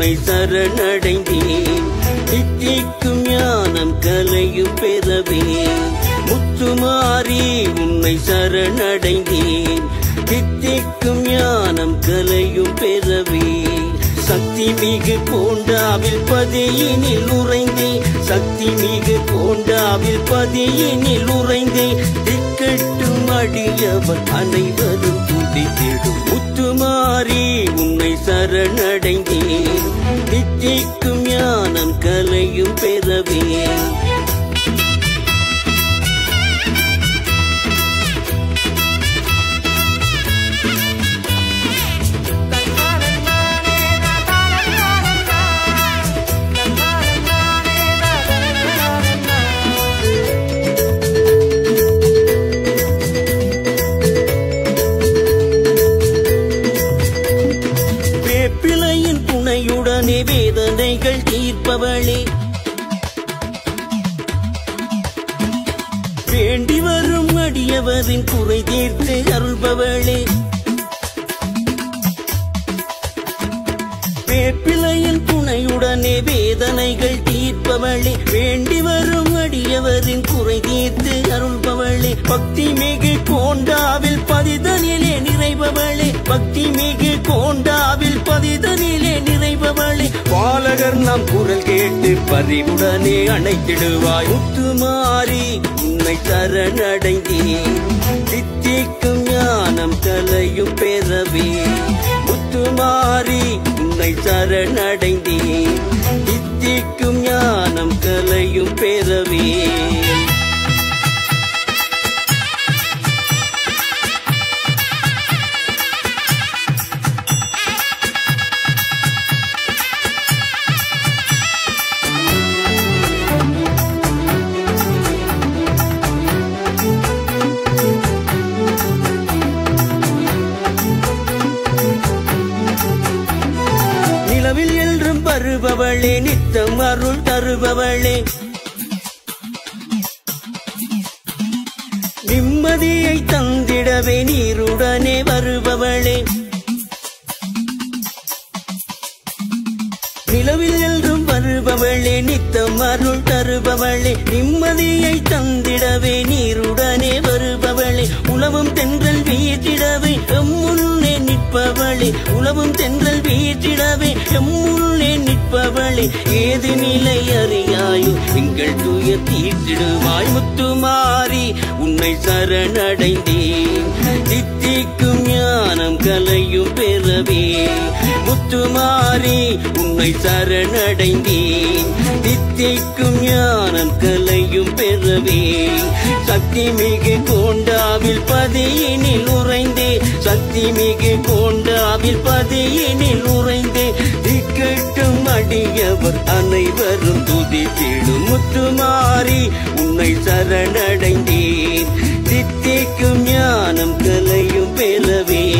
உன்னை சரணடைந்தேன் தித்திக்கும் ஞானம் கலையும் பெறவே முத்துமாரி உன்னை சரணடைந்தேன் தித்திக்கும் ஞானம் கலையும் பெறவே சக்தி மிகு கோண்டாவில் பதியினில் உறைந்தே சக்தி மிகு கோண்டாவில் பதியினில் உறைந்தே திக்கட்டும் அடியவர் அனைவரும் துதித்திடும் முத்துமாரி உன்னை சரணடைந்தேன் தித்திக்கும் ஞானம் கலையும் பெறவே வேப்பிலையின் துணையுடனே வேதனைகள் தீர்ப்பவளே வேண்டி வரும் அடியவரின் குறை தீர்த்து அருள்பவளே வேப்பிலையின் துணையுடனே வேதனைகள் தீர்ப்பவளே வேண்டி வரும் அடியவரின் குறை தீர்த்து அருள்பவளே பக்தி மிகு கோண்டாவில் பதிதனிலே நிறைபவளே பக்தி மிகு கோண்டாவில் பதிதனிலே நிறைபவளே பாலகர் நம் குரல் கேட்டு பறிவுடனே அணைத்திடுவாய் முத்துமாரி உன்னை சரணடைந்தேன் தித்திக்கும் ஞானம் கலையும் பெறவே முத்துமாரி உன்னை சரணடைந்தேன் தித்திக்கும் ஞானம் கலையும் பெறவே நிலவில் என்றும் வருபவளே நித்தம் அருள் தருபவளே நிம்மதியை தந்திடவே நீருடனே வருபவளே நிலவில் என்றும் வருபவளே நித்தம் அருள் தருபவளே நிம்மதியை தந்திடவே நீருடனே வருபவளே உலவும் தென்றல் வீற்றிடவே எம்முன்னே நிற்பவளே உலவும் தென்றல் வீற்றிடவே எம்முன்னே நிற்பவளே ஏது நிலை அறியாயோ எங்கள் துய தீர்த்திடுவாய் முத்துமாரி உன்னை சரணடைந்தேன் தித்திக்கும் ஞானம் கலையும் பெறவே முத்துமாரி உன்னை சரணடைந்தேன் தித்திக்கும் ஞானம் கலையும் பெறவே சக்தி மிகு கோண்டாவில் பதியினில் உறைந்தே சக்தி மிகு கோண்டாவில் பதியினில் உறைந்தே திக்கட்டும் அடியவர் அனைவரும் துதித்திடும் முத்துமாரி உன்னை சரணடைந்தேன் தித்திக்கும் ஞானம் கலையும் பெறவே